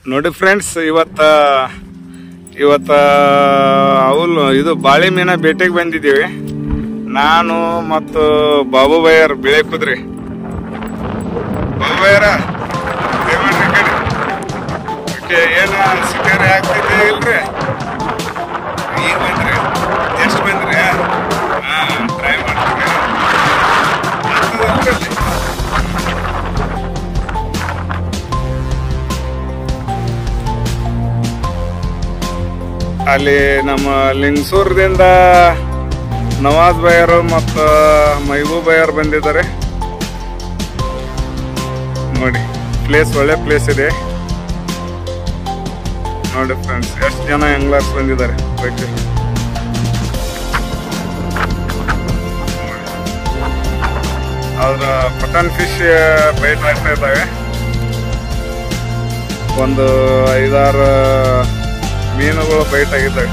ನೋಡಿ ಫ್ರೆಂಡ್ಸ್ ಇವತ್ತ ಇವತ್ತ ಅವಲ್ ಇದು ಬಾಳೆ ಮೀನ ಭೇಟಿಗೆ ಬಂದಿದ್ದೀವಿ ನಾನು ಮತ್ತು ಬಾಬು ಬಯ್ಯರ್ ಬಿಳೆ ಕುದ್ರಿ ಬಾಬು ಬಯ್ಯರ ದಯಮಾಡ್ರಿ ಈ ಕಡೆ ಓಕೆ ಏನು ಶಿಕಾರಿ ಆಗ್ತಿದ್ದೆ ಇಲ್ರಿ ಈಗ ಬಂದ್ರಿ ಎಷ್ಟು ಬಂದ್ರಿ ಹಾಂ ಟ್ರೈ ಮಾಡ್ತೀವಿ ಆಗ್ತದಲ್ರಿ ಅಲ್ಲಿ? ಅಲ್ಲಿ ನಮ್ಮ ಲಿಂಗಸೂರ್ದಿಂದ ನವಾಜ್ ಬಯ್ಯರು ಮತ್ತು ಮೈಬೂಬ್ ಬಯ್ಯರ್ ಬಂದಿದ್ದಾರೆ ನೋಡಿ ಪ್ಲೇಸ್ ಒಳ್ಳೆ ಪ್ಲೇಸ್ ಇದೆ ನೋಡಿ ಫ್ರೆಂಡ್ಸ್ ಎಷ್ಟು ಜನ ಎಂಗ್ಲರ್ಸ್ ಬಂದಿದ್ದಾರೆ ಬಗ್ಗೆ ಅವ್ರ ಪಟನ್ ಫಿಶ್ ಬೈಟ್ ಆಗ್ತಾ ಇದ್ದಾವೆ ಒಂದು ಐದಾರು ಮೀನುಗಳು ಬೈಟ್ ಆಗಿದ್ದಾವೆ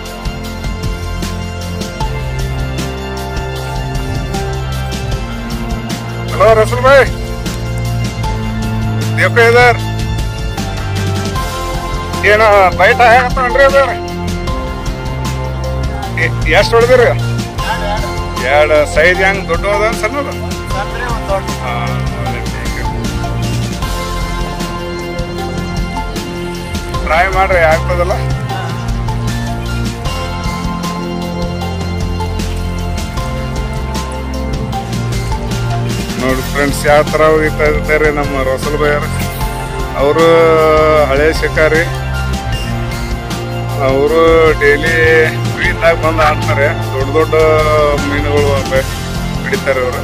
ಹಲೋ ರಸೂಲ್ ಭಾಯ್ ದೇವ್ಕ ಇದಾರ್ ಏನ ಬೈಟ್ ಆಗತ್ತನ್ರಿ ಅದ ಎಷ್ಟು ಹೊಡೆದಿರಿ ಎರಡು ಸೈಜ್ ಹೆಂಗ್ ದೊಡ್ಡ ಅದ ಸಣ್ಣದ ಟ್ರೈ ಮಾಡ್ರಿ ಆಗ್ತದಲ್ಲ ನೋಡಿ ಫ್ರೆಂಡ್ಸ್ ಯಾವ ಥರ ಹೋಗಿತಾ ಇರ್ತಾರೆ ನಮ್ಮ ರಸಲ್ ಬಯ್ಯರ್ ಅವರು ಹಳೆ ಶಿಕಾರಿ ಅವರು ಡೈಲಿ ಇದ್ದಾಗ ಬಂದು ಆಡ್ತಾರೆ ದೊಡ್ಡ ದೊಡ್ಡ ಮೀನುಗಳು ಬೆ- ಹಿಡಿತಾರೆ ಅವರು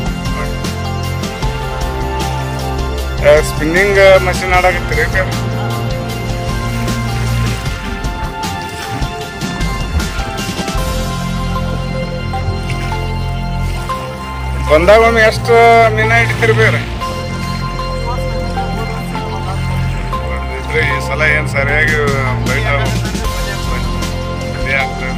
ಸ್ಪಿನ್ನಿಂಗ್ ಮಷಿನ್ ಆಡಕತ್ತೀರಿ ಬಂದಾಗ ಒಮ್ಮೆ ಎಷ್ಟು ಮೀನ ಹಿಡಿತೀರಿ ಬೇರೆ ಹೊಡ್ದಿದ್ರೆ ಈ ಸಲ ಏನ್ ಸರಿಯಾಗಿ ಬೈಟ್ ಬಂದೇ ಆಗ್ತದೆ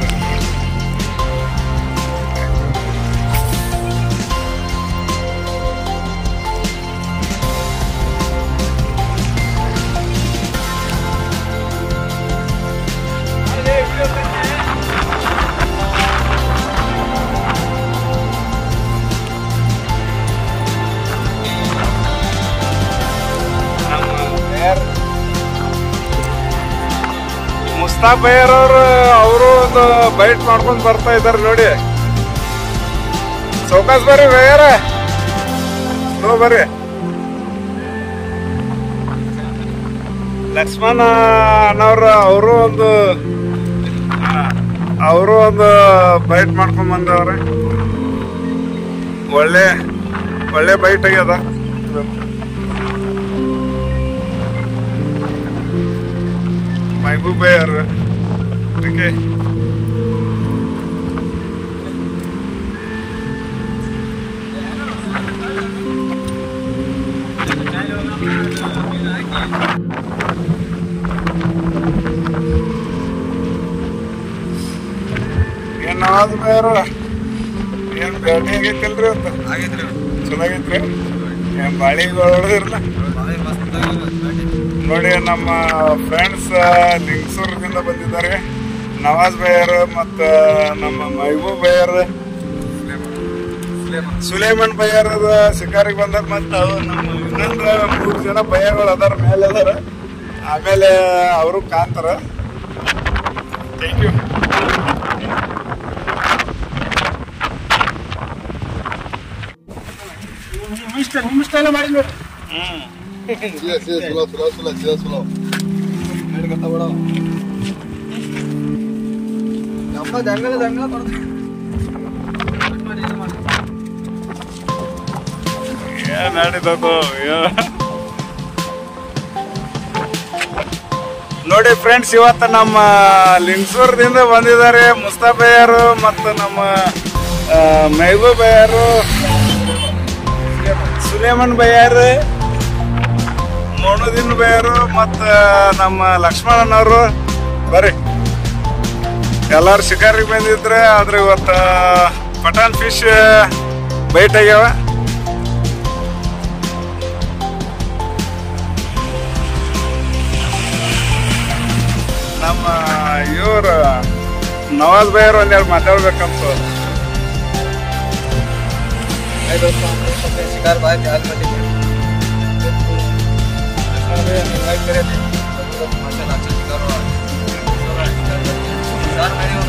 ಮುಸ್ತಾಫ್ ಬಯ್ಯರ್ ಅವರು ಅವರು ಒಂದು ಬೈಟ್ ಮಾಡ್ಕೊಂಡು ಬರ್ತಾ ಇದಾರೆ ನೋಡಿ ಚೌಕಾಸ್ ಬರ್ರಿ ಬಯ್ಯರ ಸ್ಲೋ ಬರ್ರಿ ಲಕ್ಷ್ಮಣ ಅಣ್ಣವ್ರು ಅವರು ಒಂದು ಅವರು ಒಂದು ಬೈಟ್ ಮಾಡ್ಕೊಂಡ್ ಬಂದವ್ರೆ ಒಳ್ಳೆ ಒಳ್ಳೆ ಬೈಟ್ ಆಗ್ಯದ ಮೈಬೂಬ್ ಬಯ್ಯರ್ ಓಕೆ ಏನ್ ನವಾಜ್ ಬಯ್ಯರ್ ಏನ್ ಭೇಟಿ ಆಗೈತಿಲ್ರಿ ಅಂತ ಆಗೈತ್ರಿ ಚಲೋ ಆಗೈತ್ರಿ ಏನ್ ಬಾಳಿ ಹೊಡೆದಿರಲ್ಲ ನೋಡಿ ನಮ್ಮ ಫ್ರೆಂಡ್ಸ್ ಲಿಂಗಸೂರದಿಂದ ಬಂದಿದ್ದಾರೆ ನವಾಜ್ ಬಯ್ಯರ್ ಮತ್ತು ನಮ್ಮ ಮೈಬೂಬ್ ಬಯ್ಯರ್ ಸುಲೇಮನ್ ಬಯ್ಯರ್ ಶಿಕಾರಿಗೆ ಬಂದಾರ ಮತ್ತು ಅವು ನಮ್ಮ ಇನ್ನೊಂದು ಮೂರು ಜನ ಬಯ್ಯಗಳು ಅದಾರ ಮೇಲೆ ಅದಾರ ಆಮೇಲೆ ಅವರು Kantara thank you Siga, siga, slow, slow, slow, siga, slow. ಏನ್ ನಡೀತದು ನೋಡಿ ಫ್ರೆಂಡ್ಸ್ ಇವತ್ತು ನಮ್ಮ ಲಿಂಗಸೂರ್ದಿಂದ ಬಂದಿದ್ದಾರೆ ಮುಸ್ತಾಫಯ್ಯರು ಮತ್ತು ನಮ್ಮ ಆ, ಮೆಹಬೂಬ್ ಬಯ್ಯರು ಸುಲೇಮನ್ ಬಯ್ಯರು ಮೋನುದ್ದೀನ್ ಬಯ್ಯರು ಮತ್ತು ನಮ್ಮ ಲಕ್ಷ್ಮಣನವರು ಬರ್ರಿ ಎಲ್ಲಾರು ಶಿಕಾರಿಗೆ ಬಂದಿದ್ರೆ ಆದ್ರೆ ಇವತ್ತು ಪಟಾನ್ ಫಿಶ್ ಬೈಟ್ ಆಗ್ಯಾವ ನಮ್ಮ ಇವ್ರು ನವಾಜ್ ಬೈಯರ್ ಒಂದೆರಡು ಮಾತಾಡ್ಬೇಕಂತ शिकार बाहेर जायला पाहिजे शिकार